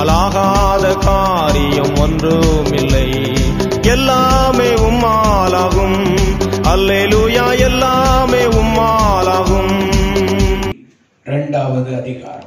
உம்மாலாகாத காரியம் ஒன்றுமில்லை எல்லாமே உம்மாலாகும் அல்லேலூயா எல்லாமே உம்மாலாகும் இரண்டாவது அதிகாரம்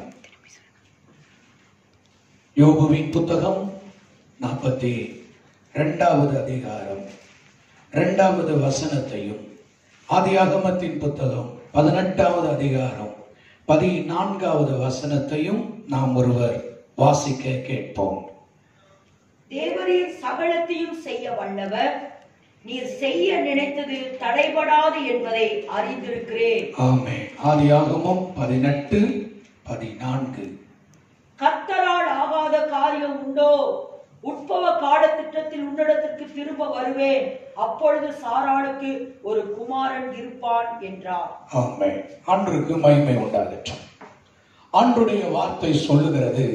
யோபுவின் புத்தகம் நாற்பத்தி இரண்டாவது அதிகாரம் இரண்டாவது வசனத்தையும் ஆதியாகமத்தின் புத்தகம் பதினெட்டாவது அதிகாரம் பதினான்காவது வசனத்தையும் நாம் ஒருவர் வாசிக்க கேட்போம் தேவரீர் சகலத்தையும் செய்ய வல்லவர் நீர் செய்ய நினைத்தது தடைபடாது என்பதை அறிந்திருக்கிறேன் ஆமே ஆதியாகமம் பதினெட்டு பதினான்கு கர்த்தரால் ஆகாத காரியம் உண்டோ உட்பவ கால திட்டத்தில் உன்னிடத்திற்கு திரும்ப வருவேன் அப்பொழுது சாராளுக்கு ஒரு குமாரன் இருப்பான் என்றார் ஆமே ஆண்டுக்கு மகிமை உண்டாகட்டும் ஆண்டுடைய வார்த்தை சொல்லுகிறது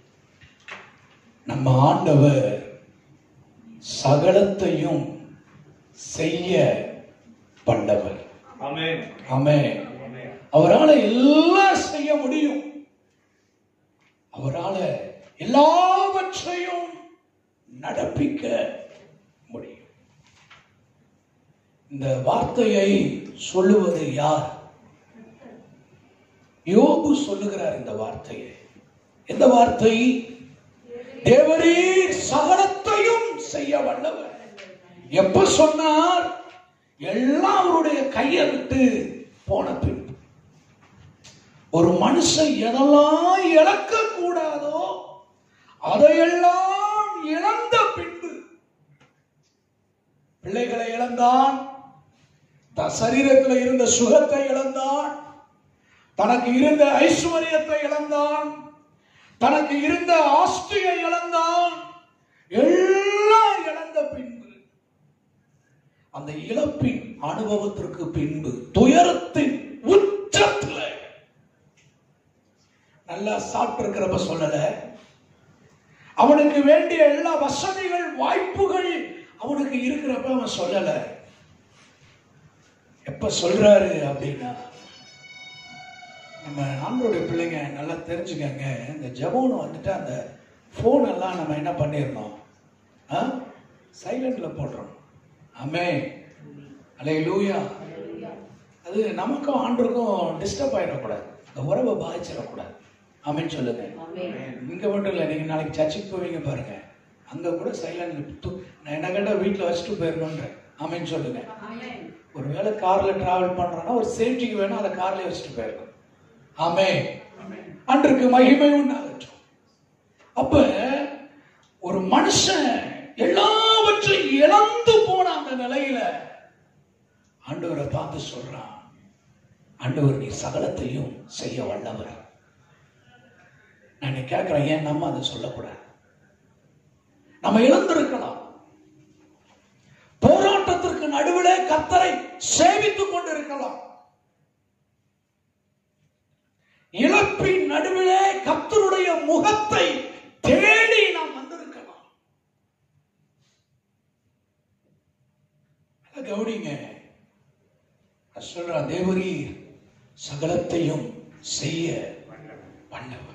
நம்ம ஆண்டவர் சகலத்தையும் செய்ய வல்லவர் ஆமே அவரால எல்லாம் செய்ய முடியும் அவரால எல்லாவற்றையும் நடப்பிக்க முடியும் இந்த வார்த்தையை சொல்லுவது யார் யோபு சொல்லுகிறார் இந்த வார்த்தையை எந்த வார்த்தை தேவரீர் சகலத்தையும் செய்ய வல்லவர் எப்ப சொன்னார் எல்லாம் அவருடைய கையை விட்டு போன பின் ஒரு மனுஷன் எதெல்லாம் இழக்க கூடாதோ அதையெல்லாம் இழந்த பின்பு பிள்ளைகளை இழந்தான் த சரீரத்தில் இருந்த சுகத்தை இழந்தான் தனக்கு இருந்த ஐஸ்வர்யத்தை இழந்தான் தனக்கு இருந்த ஆஸ்தியை இழந்தான் எல்லாம் இழந்த பின்பு அந்த இழப்பின் அனுபவத்திற்கு பின்பு துயரத்தின் உச்சத்துல நல்லா சாப்பிட்டு இருக்கிறப்ப சொல்லல அவனுக்கு வேண்டிய எல்லா வசதிகள் வாய்ப்புகள் அவனுக்கு இருக்கிறப்ப அவன் சொல்லல எப்ப சொல்றாரு அப்படின்னா நம்ம ஆண்டோடைய பிள்ளைங்க நல்லா தெரிஞ்சுக்கங்க இந்த ஜபோன்னு வந்துட்டு அந்த ஃபோன் எல்லாம் நம்ம என்ன பண்ணிடணும் ஆ சைலண்ட்ல போடுறோம் ஆமே அலே லூயா அது நமக்கும் ஆண்டுக்கும் டிஸ்டர்ப் ஆயிடக்கூடாது இந்த உறவை பாதிச்சிடக்கூடாது ஆமேன்னு சொல்லுங்க இங்க மட்டும் இல்லை நீங்க நாளைக்கு சர்ச்சுக்கு போவீங்க பாருங்க அங்க கூட சைலண்ட் நான் என்ன கேட்டா வீட்டில் வச்சுட்டு போயிடணுன்றேன் ஆமேன்னு சொல்லுங்க ஒருவேளை கார்ல டிராவல் பண்றோம்னா ஒரு சேஃப்டிக்கு வேணும் அதை கார்லயே வச்சுட்டு போயிருக்கோம் ஆமே அன்றைக்கு மகிமை உண்டாகட்டும் அப்ப ஒரு மனுஷன் எல்லாவற்றையும் இழந்து போன அந்த நிலையில ஆண்டவரை பார்த்து சொல்றான் ஆண்டவர் நீ சகலத்தையும் செய்ய வல்லவர் நான் கேட்கிறேன் ஏன் நம்ம அதை சொல்லக்கூடாது நம்ம இழந்திருக்கலாம் போராட்டத்திற்கு நடுவிலே கத்தரை சேவித்துக் கொண்டிருக்கலாம் இழப்பின் நடுவிலே கத்தருடைய முகத்தை தேடி நாம் வந்திருக்கலாம் நல்லா கவனிங்க நான் சொல்றேன் தேவரீர் சகலத்தையும் செய்ய வல்லவர்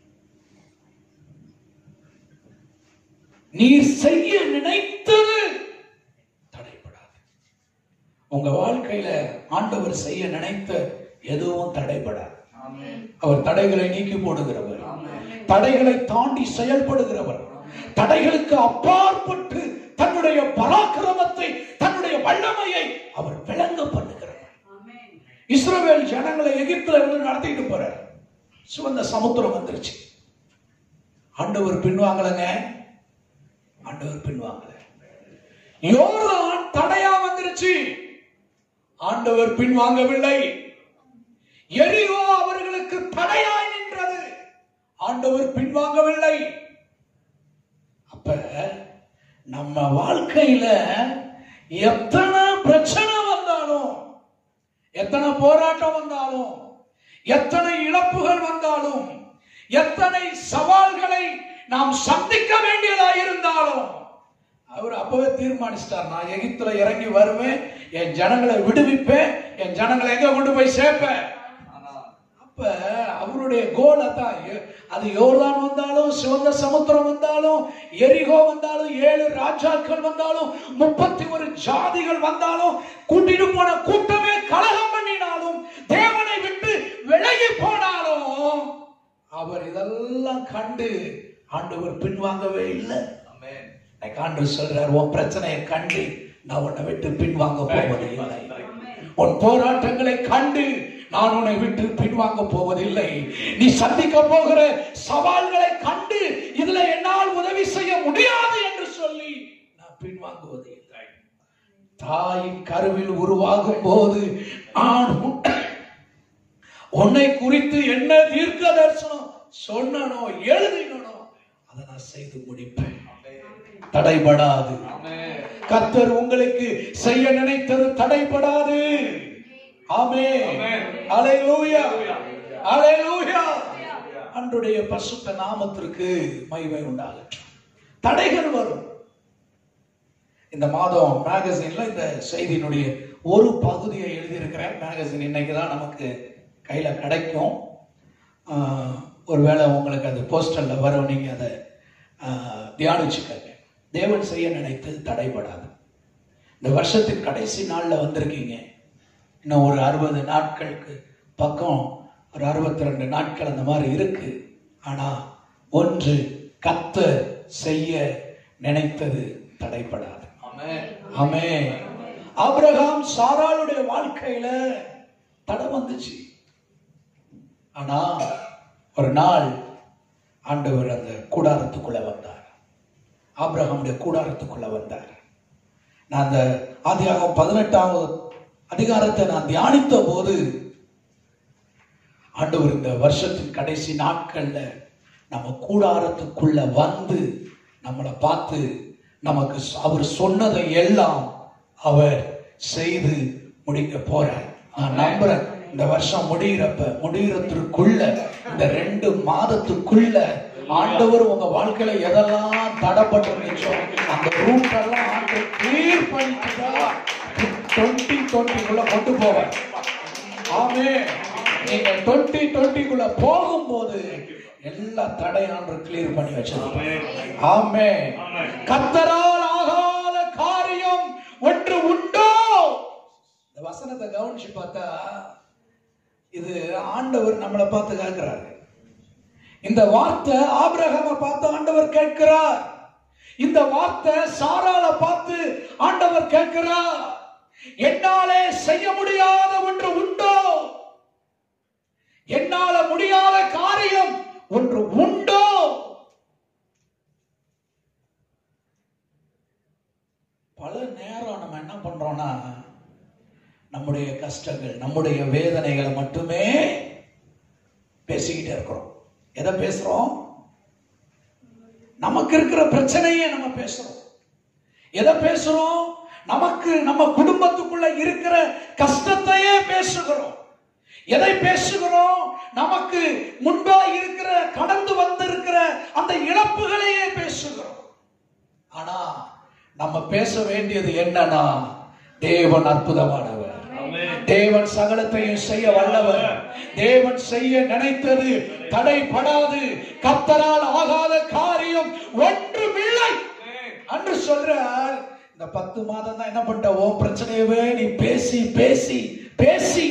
நீர் செய்ய நினைத்தது தடைபடாது உங்க வாழ்க்கையில ஆண்டவர் செய்ய நினைத்த எதுவும் தடைபடாது அவர் தடைகளை நீக்கி போடுகிறவர் தடைகளை தாண்டி செயல்படுகிறவர் தடைகளுக்கு அப்பாற்பட்டு தன்னுடைய பராக்கிரமத்தை தன்னுடைய வல்லமையை அவர் விளங்க பண்ணுகிறவர் இஸ்ரவேல் ஜனங்களை எகிப்துல இருந்து நடத்திட்டு போறார் சிவந்த சமுத்திரம் வந்துருச்சு ஆண்டவர் பின்வாங்கலங்க ஆண்டவர் பின்வாங்கல யோர்தான் தடையா வந்துருச்சு ஆண்டவர் பின்வாங்கவில்லை எரிகோ அவர்களுக்கு தடையாய் நின்றது ஆண்டவர் பின்வாங்கவில்லை அப்ப நம்ம வாழ்க்கையில எத்தனை பிரச்சனை வந்தாலும் எத்தனை போராட்டம் வந்தாலும் எத்தனை இழப்புகள் வந்தாலும் எத்தனை சவால்களை நாம் சந்திக்க வேண்டியதா இருந்தாலும் அவர் அப்பவே தீர்மானிச்சிட்டார் நான் எகிப்துல இறங்கி வருவேன் என் ஜனங்களை விடுவிப்பேன் என் ஜனங்களை எங்க கொண்டு போய் சேர்ப்பேன் அப்ப அப்ப அவருடைய கோல் அதான் எ- அது யோர்தான் வந்தாலும் சிவந்த சமுத்திரம் வந்தாலும் எரிகோ வந்தாலும் ஏழு ராஜாக்கள் வந்தாலும் முப்பத்தி ஒரு ஜாதிகள் வந்தாலும் கூட்டிட்டு போன கூட்டமே கலகம் பண்ணினாலும் தேவனை விட்டு விலகி போனாலும் அவர் இதெல்லாம் கண்டு ஆண்டவர் பின்வாங்கவே இல்லை இன்னைக்கு ஆண்டவர் சொல்றார் உன் பிரச்சனையை கண்டு நான் உன்னை விட்டு பின்வாங்க போவது இல்லை உன் போராட்டங்களை கண்டு நான் உன்னை விட்டு பின்வாங்க போவதில்லை நீ சந்திக்க போகிற சவால்களை கண்டு இதுல என்னால் உதவி செய்ய முடியாது என்று சொல்லி நான் பின்வாங்குவது இல்லை தாயின் கருவில் உருவாகும் போது நான் உன்- உன்னை குறித்து என்ன தீர்க்க தரிசனம் சொன்னனோ எழுதினனோ அதை நான் செய்து முடிப்பேன் தடைபடாது கர்த்தர் உங்களுக்கு செய்ய நினைத்தது தடைபடாது ஆமே அலையூயா அலையூயா அன்றுடைய பசுத்த நாமத்திற்கு மகிமை உண்டாகட்டும் தடைகள் வரும் இந்த மாதம் மேகசின்ல இந்த செய்தியினுடைய ஒரு பகுதியை எழுதியிருக்கிறேன் மேகசின் இன்னைக்கு தான் நமக்கு கையில கிடைக்கும் ஆஹ், ஒருவேளை உங்களுக்கு அது போஸ்டல்ல வரும் நீங்க அதை ஆஹ், தியானிச்சுக்கங்க தேவன் செய்ய நினைத்தது தடைபடாது இந்த வருஷத்தின் கடைசி நாள்ல வந்திருக்கீங்க இன்னும் ஒரு அறுபது நாட்களுக்கு பக்கம் ஒரு அறுபத்தி ரெண்டு நாட்கள் அந்த மாதிரி இருக்கு ஆனா ஒன்று கத்த செய்ய நினைத்தது தடைபடாது ஆமே ஆபிரகாம் சாராளுடைய வாழ்க்கையில தடை வந்துச்சு ஆனா ஒரு நாள் ஆண்டவர் அந்த கூடாரத்துக்குள்ள வந்தார் ஆபிரகாமுடைய கூடாரத்துக்குள்ள வந்தார் நான் அந்த ஆதியாகம் பதினெட்டாவது அதிகாரத்தை நான் தியானித்த போது ஆண்டவர் இந்த வருஷத்தின் கடைசி நாட்கள்ல நம்ம கூடாரத்துக்குள்ள வந்து நம்மளை பார்த்து நமக்கு சொ- அவர் சொன்னதை எல்லாம் அவர் செய்து முடிக்க போறார் நான் நம்புறேன் இந்த வருஷம் முடிகிறப்ப முடிகிறதுக்குள்ள இந்த ரெண்டு மாதத்துக்குள்ள ஆண்டவர் உங்க வாழ்க்கையில எதெல்லாம் தடைப்பட்டிருந்துச்சோ அந்த ரூட் எல்லாம் ஆண்டவர் கிளியர் பண்ணிட்டுதான் டுவெண்ட்டி டுவெண்ட்டிக்குள்ள கொண்டு போவார் ஆமே நீங்க டுவெண்ட்டி டுவெண்ட்டிக்குள்ள போகும்போது எல்லா தடையாண்டு கிளியர் பண்ணி வச்சிருக்கோம் ஆமே கத்தரால் ஆகாத காரியம் ஒன்று உண்டோ இந்த வசனத்தை கவனிச்சு பார்த்தா இது ஆண்டவர் நம்மளை பார்த்து கேட்கிறாரு இந்த வார்த்தை ஆபிரகாம பார்த்து ஆண்டவர் கேட்கிறார் இந்த வார்த்தை சாரால பார்த்து ஆண்டவர் கேட்கிறார் என்னாலே செய்ய முடியாத ஒன்று உண்டோ என்னால முடியாத காரியம் ஒன்று உண்டோ பல நேரம் நம்ம என்ன பண்றோம்னா நம்முடைய கஷ்டங்கள் நம்முடைய வேதனைகளை மட்டுமே பேசிக்கிட்டே இருக்கிறோம் எதை பேசுறோம் நமக்கு இருக்கிற பிரச்சனையே நம்ம பேசுறோம் எதை பேசுறோம் நமக்கு நம்ம குடும்பத்துக்குள்ள இருக்கிற கஷ்டத்தையே பேசுகிறோம் எதை பேசுகிறோம் நமக்கு முன்பா இருக்கிற கடந்து வந்திருக்கிற அந்த இழப்புகளையே பேசுகிறோம் ஆனா நம்ம பேச வேண்டியது என்னன்னா தேவன் அற்புதமானவர் தேவன் சகலத்தையும் செய்ய வல்லவர் தேவன் செய்ய நினைத்தது தடைபடாது கத்தரால் ஆகாத காரியம் ஒன்றுமில்லை அன்று சொல்றார் இந்த பத்து மாதம் தான் என்ன பண்ணிட்ட உன் பிரச்சனையவே நீ பேசி பேசி பேசி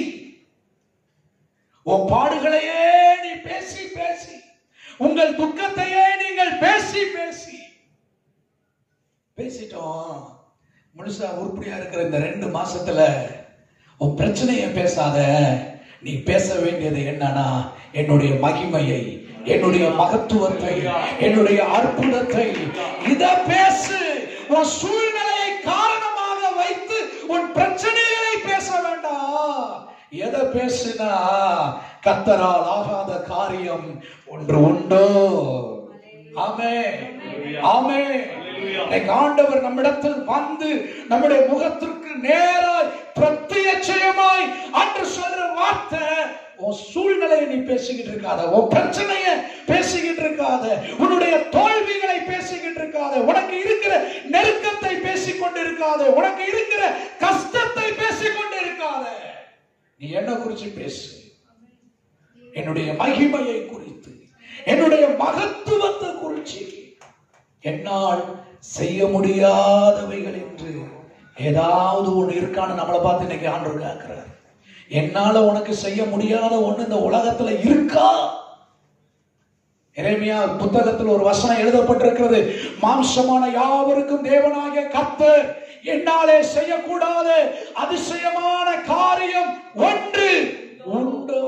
உன் பாடுகளையே நீ பேசி பேசி உங்கள் துக்கத்தையே நீங்கள் பேசி பேசி பேசிட்டோம் முழுசா உருப்படியா இருக்கிற இந்த ரெண்டு மாசத்துல உன் பிரச்சனையை பேசாத நீ பேச வேண்டியது என்னன்னா என்னுடைய மகிமையை என்னுடைய மகத்துவத்தை என்னுடைய அற்புதத்தை இத பேசு உன் சூழ்நிலையை காரணமாக வைத்து உன் பிரச்சனைகளை பேச வேண்டாம் எதை பேசுனா கத்தரால் ஆகாத காரியம் ஒன்று உண்டோ ஆமே ஆமே இன்னைக்கு ஆண்டவர் நம்மிடத்தில் வந்து நம்முடைய முகத்திற்கு நேராய் பிரத்யட்சயமாய் அன்று சொல்ற வார்த்தை உன் சூழ்நிலையை நீ பேசிக்கிட்டு இருக்காத உன் பிரச்சனைய பேசிக்கிட்டு இருக்காத உன்னுடைய தோல்விகளை பேசிக்கிட்டு இருக்காத உனக்கு இருக்கிற நெருக்கத்தை பேசிக் கொண்டு இருக்காத உனக்கு இருக்கிற கஷ்டத்தை பேசிக் கொண்டு இருக்காத நீ என்ன குறிச்சு பேசு என்னுடைய மகிமையை குறித்து என்னுடைய மகத்துவத்தை குறித்து என்னால் செய்ய முடியாதவைகள் என்று ஏதாவது ஒண்ணு இருக்கான்னு நம்மளை பார்த்து இன்னைக்கு ஆண்டவர் கேட்கிறார் என்னால உனக்கு செய்ய முடியாத ஒண்ணு இந்த உலகத்துல இருக்கா எரேமியா புத்தகத்தில் ஒரு வசனம் எழுதப்பட்டிருக்கிறது மாம்சமான யாவருக்கும் தேவனாகிய கர்த்தர் என்னாலே செய்யக்கூடாத அதிசயமான காரியம் ஒன்று உண்டு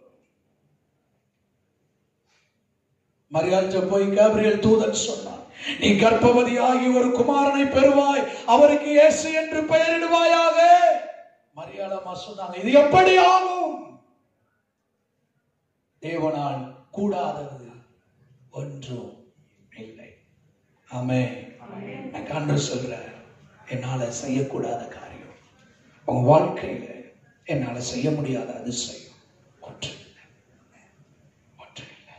மரியாதை போய் கேப்ரியல் தூதன் சொன்னான் நீ கர்ப்பவதியாகி ஒரு குமாரனை பெறுவாய் அவருக்கு இயேசு என்று பெயரிடுவாயாக மரியாதமா சொன்னாங்க இது எப்படி ஆகும் தேவனால் கூடாதது ஒன்றும் இல்லை ஆமே நான் கண்டு சொல்றேன் என்னால செய்யக்கூடாத காரியம் உங்க வாழ்க்கையில என்னால செய்ய முடியாத அதிசயம் ஒன்று இல்லை ஒன்று இல்லை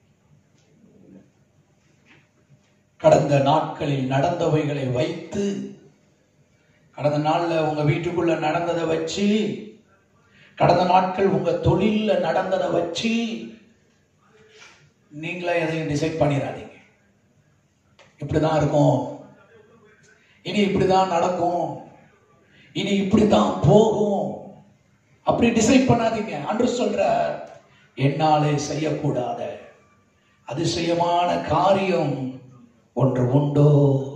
கடந்த நாட்களில் நடந்தவைகளை வைத்து கடந்த நாள்ல உங்க வீட்டுக்குள்ள நடந்ததை வச்சு கடந்த நாட்கள் உங்க தொழில்ல நடந்ததை வச்சு நீங்களே எதையும் டிசைட் பண்ணிடாதீங்க இப்படிதான் இருக்கும் இனி இப்படிதான் நடக்கும் இனி இப்படித்தான் போகும் அப்படி டிசைட் பண்ணாதீங்க அன்று சொல்ற என்னாலே செய்யக்கூடாத அதிசயமான காரியம் ஒன்று உண்டோ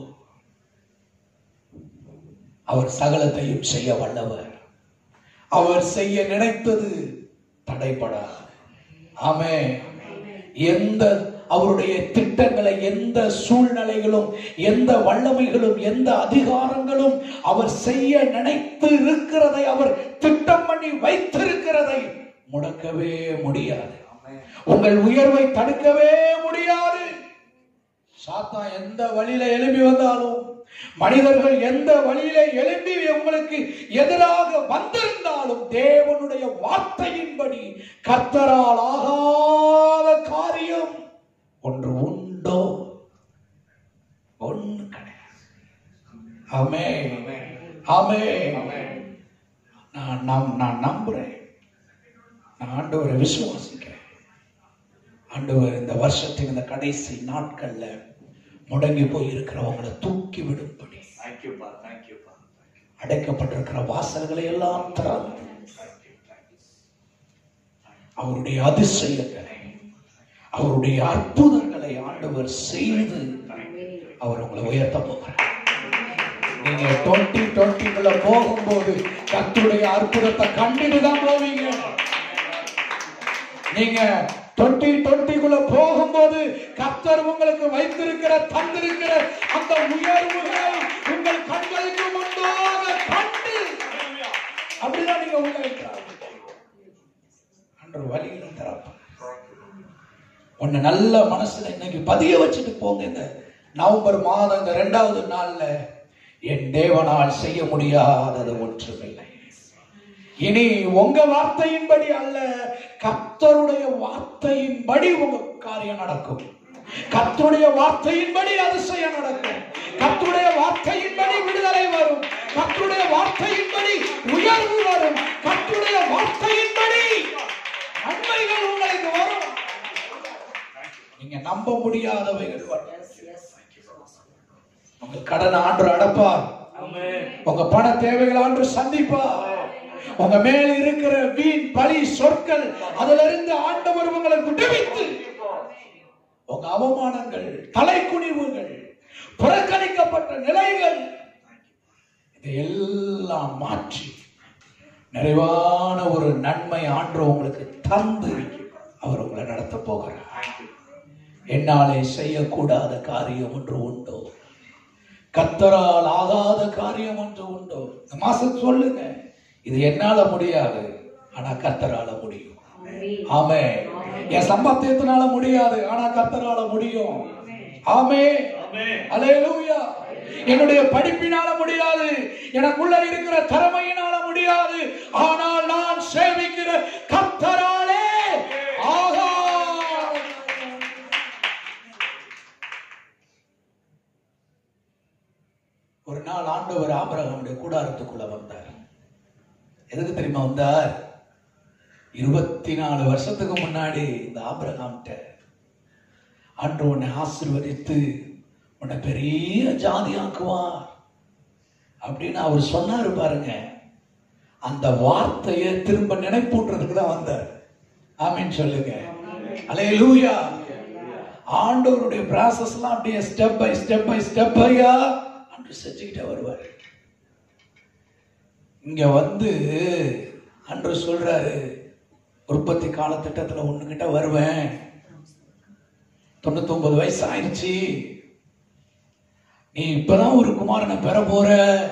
அவர் சகலத்தையும் செய்ய வல்லவர் அவர் செய்ய நினைத்தது தடைபடாது ஆமே எந்த அவருடைய திட்டங்களை எந்த சூழ்நிலைகளும் எந்த வல்லமைகளும் எந்த அதிகாரங்களும் அவர் செய்ய நினைத்து இருக்கிறதை அவர் திட்டம் பண்ணி வைத்திருக்கிறதை முடக்கவே முடியாது உங்கள் உயர்வை தடுக்கவே முடியாது சாத்தா எந்த வழியில எழும்பி வந்தாலும் மனிதர்கள் எந்த வழியில எழும்பி உங்களுக்கு எதிராக வந்திருந்தாலும் தேவனுடைய வார்த்தையின்படி கர்த்தரால் ஆகாத காரியம் ஒன்று உண்டோ ஒன்று கிடையாது ஆமே ஆமே நான் நம் நான் நம்புறேன் நான் ஆண்டவரை விசுவாசிக்கிறேன் ஆண்டவர் இந்த வருஷத்தின் இந்த கடைசி நாட்கள்ல முடங்கி போய் இருக்கிறவங்களை தூக்கி விடும்படி தேங்க்யூப்பா தேங்க்யூப்பா அடைக்கப்பட்டிருக்கிற வாசல்களை எல்லாம் திறந்து அவருடைய அதிசயங்களை அவருடைய அற்புதங்களை ஆண்டவர் செய்து அவர் உங்களை உயர்த்த போகிறார் நீங்க டுவெண்ட்டி டுவெண்ட்டிக்குள்ள போகும்போது கர்த்தருடைய அற்புதத்தை கண்டுட்டு தான் போவீங்க நீங்க டுவெண்ட்டி டுவெண்ட்டிக்குள்ள போகும்போது கர்த்தர் உங்களுக்கு வைத்திருக்கிற தந்திருக்கிற அந்த உயர்வுகளை உங்கள் கண்களுக்கு முன்பாக கண்டு அப்படிதான் நீங்க உள்ள இருக்கிறாங்க அன்று வழியில திறப்பார் உன்னை நல்ல மனசுல இன்னைக்கு பதிய வச்சுட்டு போங்க இந்த நவம்பர் மாதம் இந்த ரெண்டாவது நாள்ல என் தேவனால் செய்ய முடியாதது ஒன்றுமில்லை இனி உங்க வார்த்தையின்படி அல்ல கர்த்தருடைய வார்த்தையின்படி உங்க காரியம் நடக்கும் கர்த்தருடைய வார்த்தையின்படி அதிசயம் நடக்கும் கர்த்தருடைய வார்த்தையின்படி விடுதலை வரும் கர்த்தருடைய வார்த்தையின்படி உயர்வு வரும் கர்த்தருடைய வார்த்தையின்படி நன்மைகள் உங்களுக்கு வரும் நீங்க நம்ப முடியாதவைகள் வரும் உங்க கடன் ஆண்டு அடப்பார் உங்க பண தேவைகள் ஆண்டு சந்திப்பார் உங்க மேல இருக்கிற வீண் பலி சொற்கள் அதுல இருந்து ஆண்டவர் உங்களை விடுவித்து உங்க அவமானங்கள் தலைக்குனிவுகள் புறக்கணிக்கப்பட்ட நிலைகள் இதையெல்லாம் மாற்றி நிறைவான ஒரு நன்மை ஆண்டு உங்களுக்கு தந்து அவர் உங்களை நடத்த போகிறார் என்னாலே செய்யக்கூடாத காரியம் ஒன்று உண்டோ கத்தரால் ஆகாத காரியம் ஒன்று உண்டோ இந்த மாசம் சொல்லுங்க இது என்னால முடியாது ஆனா கத்தரால முடியும் ஆமே என் சம்பாத்தியத்தினால முடியாது ஆனா கத்தரால முடியும் ஆமே அலேலூயா என்னுடைய படிப்பினால முடியாது எனக்குள்ள இருக்கிற திறமையினால முடியாது ஆனால் நான் சேவிக்கிற கத்தராலே ஆகா ஒரு நாள் ஆண்டவர் ஆபிரகாமுடைய கூடாரத்துக்குள்ள வந்தார் எதுக்கு தெரியுமா வந்தார் இருபத்தி நாலு வருஷத்துக்கு முன்னாடி இந்த ஆபிரகாம்கிட்ட அன்று உன்னை ஆசீர்வதித்து உன்னை பெரிய ஜாதி ஆக்குவார் அப்படின்னு அவர் சொன்னாரு பாருங்க அந்த வார்த்தையை திரும்ப நினைப்பூட்டுறதுக்கு தான் வந்தார் ஆமீன் சொல்லுங்க அலையலூயா ஆண்டவருடைய ப்ராசஸ்லாம் அப்படியே step by step by step பையா அன்று செஞ்சுக்கிட்டே வருவார் இங்க வந்து அன்று சொல்றாரு உற்பத்தி காலத்திட்டத்துல ஒண்ணுகிட்ட வருவேன் தொண்ணூத்தொன்பது வயசு ஆயிடுச்சு நீ இப்பதான் ஒரு குமாரனை பெற போற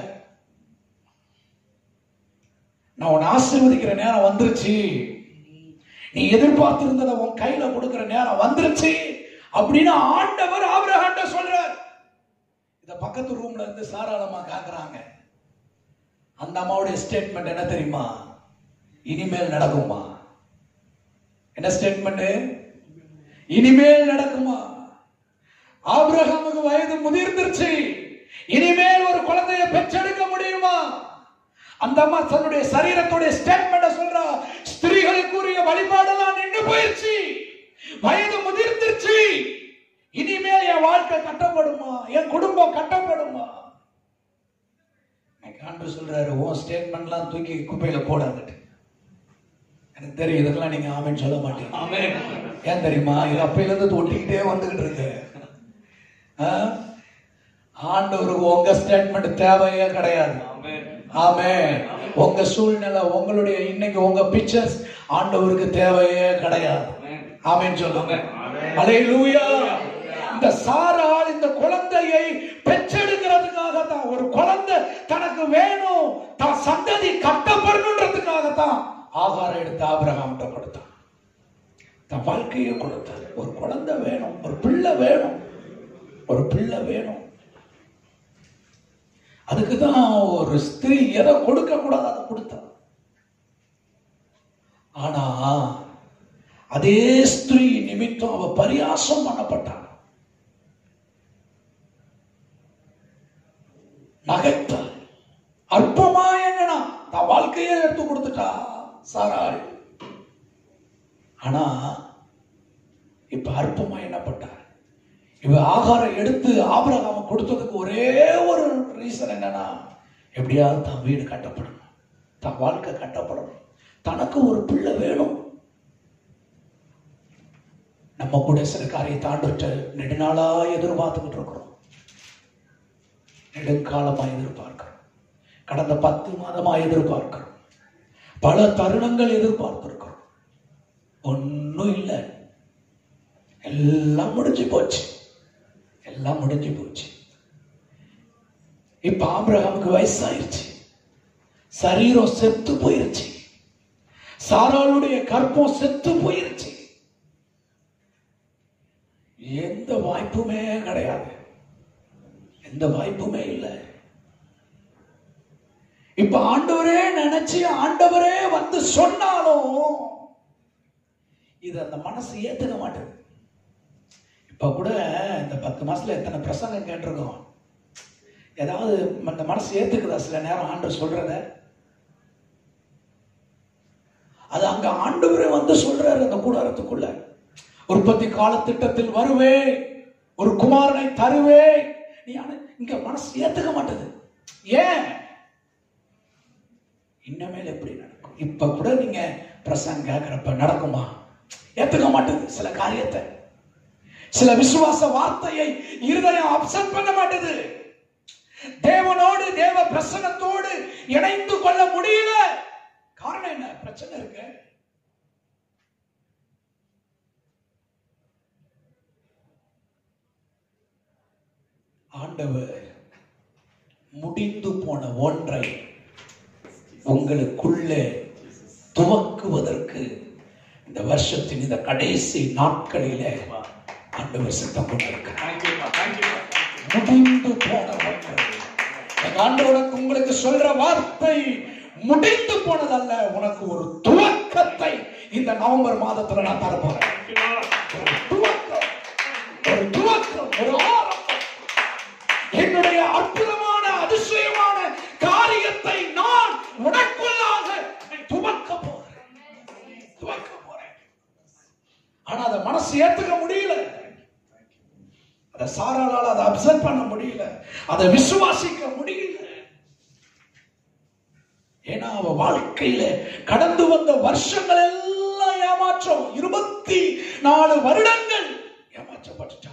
நான் உன்னை ஆசீர்வதிக்கிற நேரம் வந்துருச்சு நீ எதிர்பார்த்திருந்ததை உன் கையில கொடுக்கிற நேரம் வந்துருச்சு அப்படின்னு ஆண்டவர் ஆபிரகாம்ட சொல்றார் இந்த பக்கத்து ரூம்ல இருந்து சாராளமா காக்குறாங்க அந்த அம்மாவுடைய ஸ்டேட்மெண்ட் என்ன தெரியுமா இனிமேல் நடக்குமா என்ன ஸ்டேட்மெண்ட் இனிமேல் நடக்குமா ஆபிரகாமுக்கு வயது முதிர்ந்துருச்சு இனிமேல் ஒரு குழந்தையை பெற்றெடுக்க முடியுமா அந்த அம்மா தன்னுடைய சரீரத்துடைய ஸ்டேட்மெண்ட் சொல்றா ஸ்திரீகளுக்குரிய வழிபாடெல்லாம் நின்று போயிருச்சு வயது முதிர்ந்துருச்சு இனிமேல் என் வாழ்க்கை கட்டப்படுமா என் குடும்பம் கட்டப்படுமா எனக்கு ஆண்டு சொல்றாரு உன் ஸ்டேட்மெண்ட்லாம் தூக்கி குப்பையில போடாதுட்டு எனக்கு தெரியும் இதெல்லாம் நீங்க ஆமென்னு சொல்ல மாட்டீங்க ஏன் தெரியுமா இது அப்பையில இருந்து ஒட்டிக்கிட்டே வந்துகிட்டு இருக்கு ஆ? ஆண்டவருக்கு உங்க ஸ்டேட்மெண்ட் தேவையே கிடையாது ஆமே உங்க சூழ்நிலை உங்களுடைய இன்னைக்கு உங்க பிக்சர்ஸ் ஆண்டவருக்கு தேவையே கிடையாது ஆமென்னு சொல்லுங்க அலையிலூயா இந்த சாரால் இந்த குழந்தையை பெற்றெடுக்கிறதுக்காக தான் ஒரு குழந்தை தனக்கு வேணும் தான் சந்ததி கட்டப்படணுன்றதுக்காக தான் ஆகாரம் எடுத்து ஆபிரகாம்கிட்ட கொடுத்தான் தன் வாழ்க்கையை கொடுத்தார் ஒரு குழந்தை வேணும் ஒரு பிள்ளை வேணும் ஒரு பிள்ளை வேணும் அதுக்கு தான் ஒரு ஸ்திரீ எதை கொடுக்க கூடாது அதை கொடுத்தா ஆனா அதே ஸ்திரீ நிமித்தம் அவ பரியாசம் பண்ணப்பட்டான் நகைத்தாள் அற்பமா என்னன்னா தான் வாழ்க்கையே எடுத்து கொடுத்துட்டா சாராள் ஆனா இப்ப அற்பமா என்னப்பட்டார் இவ ஆகாரம் எடுத்து ஆபரகாம கொடுத்ததுக்கு ஒரே ஒரு ரீசன் என்னன்னா எப்படியாவது தான் வீடு கட்டப்படணும் தான் வாழ்க்கை கட்டப்படணும் தனக்கு ஒரு பிள்ளை வேணும் நம்ம கூட சில காரியத்தை ஆண்டுட்டு நெடுநாளா எதிர்பார்த்துக்கிட்டு இருக்கிறோம் நெடுங்காலமா எதிர்பார்க்கிறோம் கடந்த பத்து மாதமா எதிர்பார்க்கிறோம் பல தருணங்கள் எதிர்பார்த்திருக்கிறோம் ஒன்றும் இல்லை எல்லாம் முடிஞ்சு போச்சு எல்லாம் முடிஞ்சு போச்சு இப்ப ஆபிரகாமுக்கு வயசாயிருச்சு சரீரம் செத்து போயிருச்சு சாராளுடைய கற்பம் செத்து போயிருச்சு எந்த வாய்ப்புமே கிடையாது எந்த வாய்ப்புமே இல்லை இப்ப ஆண்டவரே நினைச்சு ஆண்டவரே வந்து சொன்னாலும் இது அந்த மனசு ஏத்துக்க மாட்டேது இப்ப கூட இந்த பத்து மாசத்துல எத்தனை பிரசங்கம் கேட்டிருக்கோம் ஏதாவது அந்த மனசு ஏத்துக்குதா சில நேரம் ஆண்டு சொல்றத அது அங்க ஆண்டவரே வந்து சொல்றாரு அந்த கூடாரத்துக்குள்ள உற்பத்தி காலத்திட்டத்தில் வருவே ஒரு குமாரனை தருவே நீ ஆனா இங்க மனசு ஏத்துக்க மாட்டேது ஏன் இன்னமேல் எப்படி நடக்கும் இப்ப கூட நீங்க பிரசங்க கேட்கிறப்ப நடக்குமா ஏத்துக்க மாட்டேது சில காரியத்தை சில விசுவாச வார்த்தையை இருதயம் அப்செட் பண்ண மாட்டேது தேவனோடு தேவ பிரசனத்தோடு இணைந்து கொள்ள முடியல காரணம் என்ன பிரச்சனை இருக்கு ஆண்டவர் முடிந்து போன ஒன்றை உங்களுக்குள்ளே துவக்குவதற்கு இந்த வருஷத்தின் இந்த கடைசி நாட்களிலே ஆண்டவர் சித்தம் கொண்டிருக்கிறார் முடிந்து போன ஒன்று எங்க ஆண்டவனுக்கு உங்களுக்கு சொல்ற வார்த்தை முடிந்து போனதல்ல உனக்கு ஒரு துவக்கத்தை இந்த நவம்பர் மாதத்துல நான் தரப்போறேன் ஒரு துவக்கம் ஒரு துவக்கம் ஒரு ஆரம்பம் என்னுடைய அற்புதமான அதிசயமான காரியத்தை நான் உனக்குள்ளாக துவக்க போகிறேன் அதை சாராளால் அதை அப்சர்வ் பண்ண முடியல அதை விசுவாசிக்க முடியல ஏன்னா அவ வாழ்க்கையில கடந்து வந்த வருஷங்கள் எல்லாம் ஏமாற்றம் இருபத்தி நாலு வருடங்கள் ஏமாற்றப்பட்டுட்டா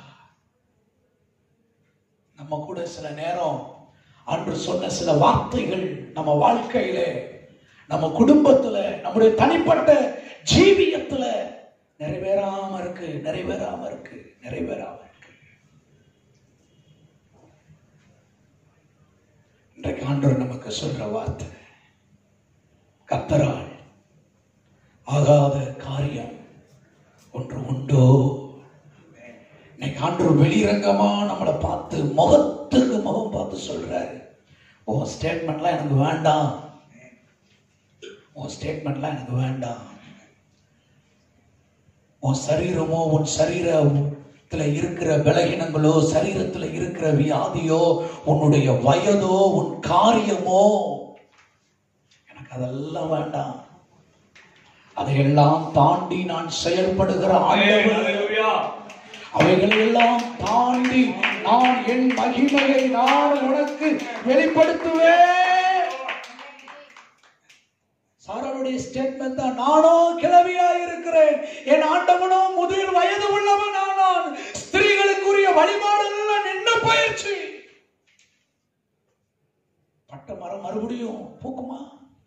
நம்ம கூட சில நேரம் அன்று சொன்ன சில வார்த்தைகள் நம்ம வாழ்க்கையில நம்ம குடும்பத்துல நம்முடைய தனிப்பட்ட ஜீவியத்துல நிறைவேறாம இருக்கு நிறைவேறாம இருக்கு நிறைவேறாம இருக்கு இன்றைக்கு ஆண்டவர் நமக்கு சொல்ற வார்த்தை கத்தரால் ஆகாத காரியம் ஒன்று உண்டோ இன்னைக்கு ஆண்டவர் வெளிரங்கமா நம்மளை பார்த்து முகத்துக்கு முகம் பார்த்து சொல்றாரு உன் ஸ்டேட்மெண்ட்லாம் எனக்கு வேண்டாம் உன் ஸ்டேட்மெண்ட்லாம் எனக்கு வேண்டாம் உன் சரீரமோ உன் சரீரத்துல இருக்கிற பலகீனங்களோ சரீரத்துல இருக்கிற வியாதியோ உன்னுடைய வயதோ உன் காரியமோ எனக்கு அதெல்லாம் வேண்டாம் அதையெல்லாம் தாண்டி நான் செயல்படுகிற ஆண்டவர் அவைகள் எல்லாம் தாண்டி நான் என் மகிமையை நான் உனக்கு வெளிப்படுத்துவேன் சாராளுடைய ஸ்டேட்மெண்ட் தான் நானோ கிளவியா இருக்கிறேன் என் ஆண்டவனோ முதிர் வயது உள்ளவன் ஆனான் ஸ்திரீகளுக்குரிய வழிபாடுகள் நின்று போயிடுச்சு பட்ட மரம் மறுபடியும் பூக்குமா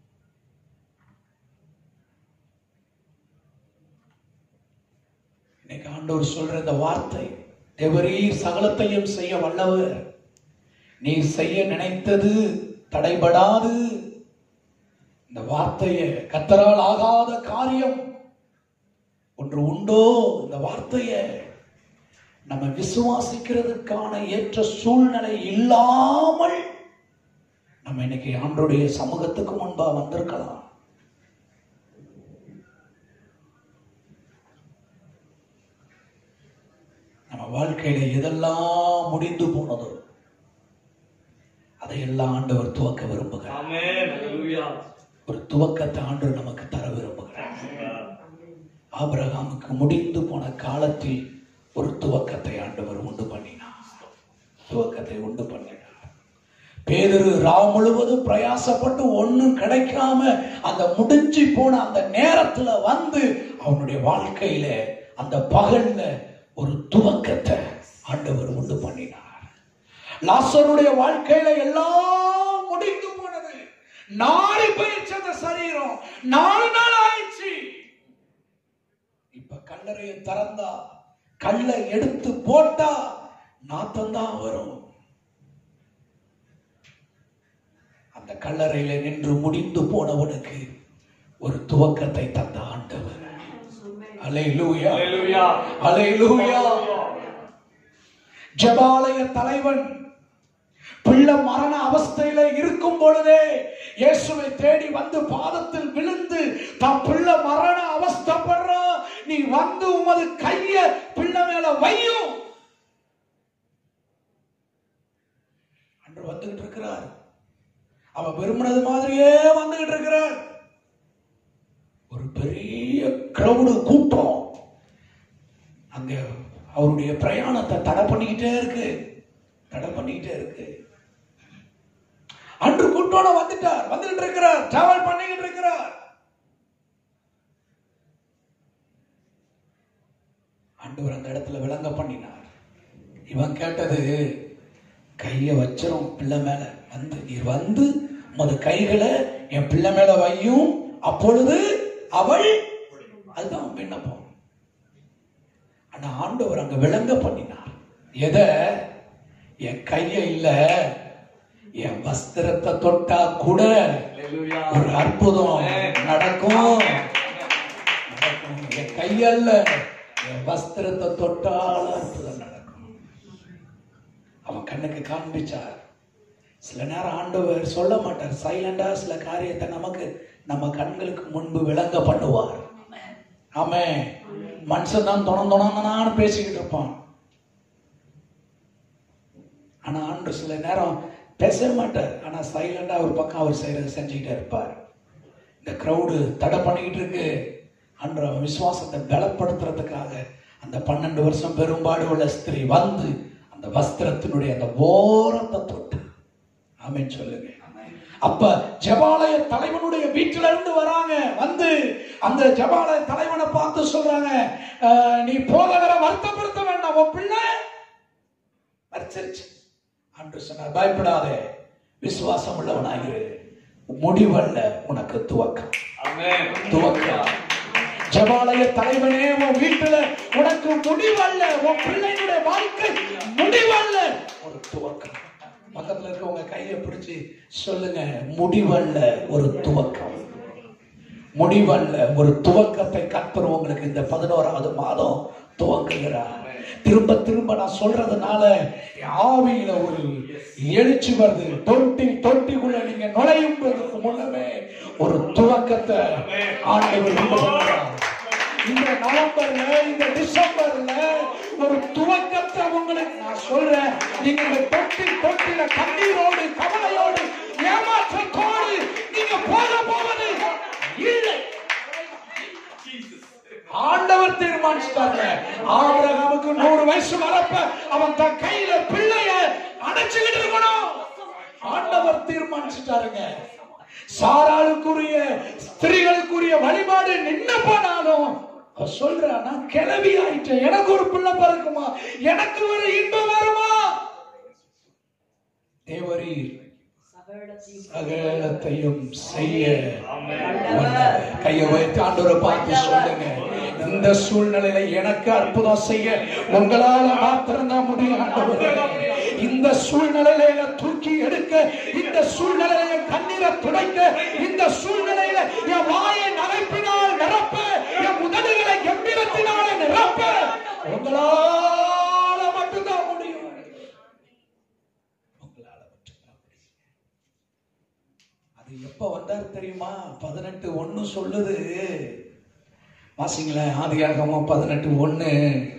இன்னைக்கு ஆண்டவர் சொல்ற இந்த வார்த்தை தேவரீர் சகலத்தையும் செய்ய வல்லவர் நீ செய்ய நினைத்தது தடைபடாது இந்த வார்த்தையை கத்தரால் ஆகாத காரியம் ஒன்று உண்டோ இந்த வார்த்தையை நம்ம விசுவாசிக்கிறதுக்கான ஏற்ற சூழ்நிலை இல்லாமல் நம்ம இன்னைக்கு ஆண்டோடைய சமூகத்துக்கு முன்பா வந்திருக்கலாம் நம்ம வாழ்க்கையில எதெல்லாம் முடிந்து போனதோ அதையெல்லாம் ஆண்டவர் துவக்க விரும்புகிறார் ஒரு துவக்கத்தை ஆண்டவர் நமக்கு தர விரும்புகிறார் ஆபிரகாமுக்கு முடிந்து போன காலத்தில் ஒரு துவக்கத்தை ஆண்டவர் உண்டு பண்ணினார் துவக்கத்தை உண்டு பண்ணினார் பேதரு ராவ் முழுவதும் பிரயாசப்பட்டு ஒண்ணும் கிடைக்காம அந்த முடிஞ்சு போன அந்த நேரத்துல வந்து அவனுடைய வாழ்க்கையில அந்த பகல்ல ஒரு துவக்கத்தை ஆண்டவர் உண்டு பண்ணினார் லாசருடைய வாழ்க்கையில எல்லாம் முடிந்து போனது நாளை போயிடுச்சு அந்த சரீரம் நாலு நாள் ஆயிடுச்சு இப்ப கல்லறையை திறந்தா கல்லை எடுத்து போட்டா நாத்தம் தான் வரும் அந்த கல்லறையில நின்று முடிந்து போனவனுக்கு ஒரு துவக்கத்தை தந்த ஆண்டவர் அலையிலூயா அலையிலூயா ஜபாலய தலைவன் பிள்ளை மரண அவஸ்தையில இருக்கும் பொழுதே இயேசுவை தேடி வந்து பாதத்தில் விழுந்து தான் பிள்ளை மரண அவஸ்தைப்படுற நீ வந்து உமது கைய பிள்ளை மேல வையும் அன்று வந்துகிட்டு இருக்கிறார் அவ விரும்பினது மாதிரியே வந்துகிட்டு இருக்கிறார் ஒரு பெரிய கிரௌடு கூட்டம் அங்க அவருடைய பிரயாணத்தை தடை பண்ணிக்கிட்டே இருக்கு தடை பண்ணிக்கிட்டே இருக்கு அன்று கூட்டோட வந்துட்டார் வந்துகிட்டு இருக்கிறார் டிராவல் பண்ணிக்கிட்டு இருக்கிறார் ஆண்டவர் அந்த இடத்துல விளங்க பண்ணினார் இவன் கேட்டது கைய வச்சிரும் பிள்ளை மேல வந்து நீர் வந்து உமது கைகளை என் பிள்ளை மேல வையும் அப்பொழுது அவள் அதுதான் விண்ணப்பம் ஆனா ஆண்டவர் அங்க விளங்க பண்ணினார் எதை என் கைய இல்ல என் வஸ்திரத்தை தொட்டா கூட ஒரு அற்புதம் நடக்கும் நடக்கும் என் கையல்ல என் வஸ்திரத்தை தொட்டால் அற்புதம் நடக்கும் அவன் கண்ணுக்கு காண்பிச்சார் சில நேரம் ஆண்டவர் சொல்ல மாட்டார் சைலண்டா சில காரியத்தை நமக்கு நம்ம கண்களுக்கு முன்பு விளங்க பண்ணுவார் ஆமே மனுஷன் தான் தொணம் தொணன்னு பேசிக்கிட்டு இருப்பான் ஆனா ஆண்டு சில நேரம் பேசவே மாட்டார் ஆனா சைலண்டா ஒரு பக்கம் அவர் செய்யறது செஞ்சுக்கிட்டே இருப்பார் இந்த கிரௌடு தடை பண்ணிக்கிட்டு இருக்கு அன்று அவன் விசுவாசத்தை பலப்படுத்துறதுக்காக அந்த பன்னெண்டு வருஷம் பெரும்பாடு உள்ள ஸ்திரீ வந்து அந்த அந்த வஸ்திரத்தினுடைய அந்த ஓரத்தை தொட்டு ஆமென் சொல்லுங்க அப்ப ஜபாலய தலைவனுடைய வீட்டுல இருந்து வராங்க வந்து அந்த ஜபாலய தலைவனை பார்த்து சொல்றாங்க "அஹ், நீ போதகரை வருத்தப்படுத்த வேண்டாம் உன் பிள்ளை மறிச்சிருச்சு அன்று சொன்னார் பயப்படாதே விசுவாசம் உள்ளவனாயிரு முடிவல்ல உனக்கு துவக்கம் துவக்கம் ஜபாலய தலைவனே உன் வீட்டுல உனக்கு முடிவல்ல உன் பிள்ளைகளுடைய வாழ்க்கை முடிவல்ல ஒரு துவக்கம் பக்கத்துல இருக்கவங்க கையை பிடிச்சு சொல்லுங்க முடிவல்ல ஒரு துவக்கம் முடிவல்ல ஒரு துவக்கத்தை கத்தர் உங்களுக்கு இந்த பதினோராவது மாதம் துவங்குகிறார் திரும்ப திரும்ப நான் சொல்றதுனால என் ஆவியில ஒரு எழுச்சி வருது தொட்டி தொட்டிக்குள்ள நீங்க நுழையும் முன்னமே ஒரு துவக்கத்தை ஆண்டவர் உண்டு பண்ணுகிறார். இந்த நவம்பர்ல இந்த டிசம்பர்ல ஒரு துவக்கத்தை உங்களுக்கு நான் சொல்றேன் நீங்க இந்த தொட்டி தொட்டில கண்ணீரோடு கவலையோடு ஏமாற்றத்தோடு நீங்க போக போவது இல்லை ஆண்டவர் தீர்மானிச்சிட்டாங்க ஆபிரகாமுக்கு நூறு வயசு வரப்ப அவன் தன் கையில பிள்ளைய அணைச்சுக்கிட்டு இருக்கணும் ஆண்டவர் தீர்மானிச்சிட்டாருங்க சாராளுக்குரிய ஸ்திரீகளுக்குரிய வழிபாடு நின்னு போனாலும் அவ சொல்றா நான் கிளவி ஆயிட்டேன் எனக்கு ஒரு பிள்ளை பிறக்குமா எனக்கு ஒரு இன்பம் வருமா தேவரீர் சகலத்தையும் சகலத்தையும் செய்ய வல்லவர். கையை வைத்து ஆண்டவரை பார்த்து சொல்லுங்க இந்த சூழ்நிலையில எனக்கு அற்புதம் செய்ய உங்களால மாத்திரம் தான் முடியும் ஆண்டவரே. இந்த சூழ்நிலையில என்னை தூக்கி எடுக்க இந்த சூழ்நிலையில என் கண்ணீரை துடைக்க இந்த சூழ்நிலையில என் வாயை நகைப்பினால் நிரப்ப என் உதடுகளை கம்பீரத்தினால நிரப்ப உங்களால மட்டும்தான் முடியும் உங்களால மட்டும்தான் முடியும் அது எப்ப வந்தார் தெரியுமா பதினெட்டு ஒண்ணு சொல்லுது வாசிங்களேன் ஆதியாகமம் பதினெட்டு ஒண்ணு